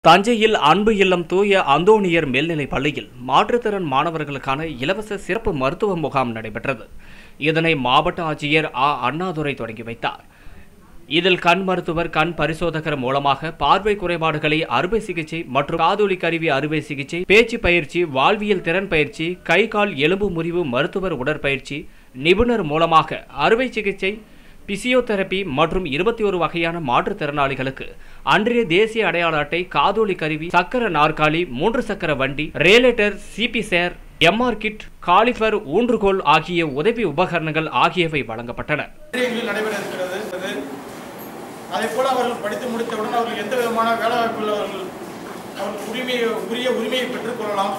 தஞ்சையில் அன்பு இல்லம் தூய அந்தோணியர் மேல்நிலைப் பள்ளியில் மாற்றுத்திறன் மாணவர்களுக்கான இலவச சிறப்பு மருத்துவ முகாம் நடைபெற்றது இதனை மாவட்ட ஆட்சியர் ஆ அண்ணாதுரை தொடங்கி வைத்தார் இதில் கண் மருத்துவர் கண் பரிசோதகர் மூலமாக பார்வை குறைபாடுகளை அறுவை சிகிச்சை மற்றும் காதொலி கருவி அறுவை சிகிச்சை பேச்சு பயிற்சி வாழ்வியல் திறன் பயிற்சி கை கால் எலும்பு முறிவு மருத்துவர் உடற்பயிற்சி நிபுணர் மூலமாக அறுவை சிகிச்சை பிசியோதெரபி மற்றும் இருபத்தி ஒரு வகையான மாற்றுத்திறனாளிகளுக்கு அன்றைய தேசிய அடையாள அட்டை காதோலி கருவி சக்கர நாற்காலி மூன்று சக்கர வண்டி rollator CP chair MR kit calliper ஊன்றுகோல் ஆகிய உதவி உபகரணங்கள் ஆகியவை வழங்கப்பட்டன எங்களில் நடைபெற இருக்கிறது அது அதே போல அவர்கள் படித்து முடித்தவுடன் அவர்கள் எந்த விதமான வேலை வாய்ப்பில் அவர்கள் அவர்கள் உரிமையை உரிய உரிமையை பெற்றுக்கொள்ளலாம்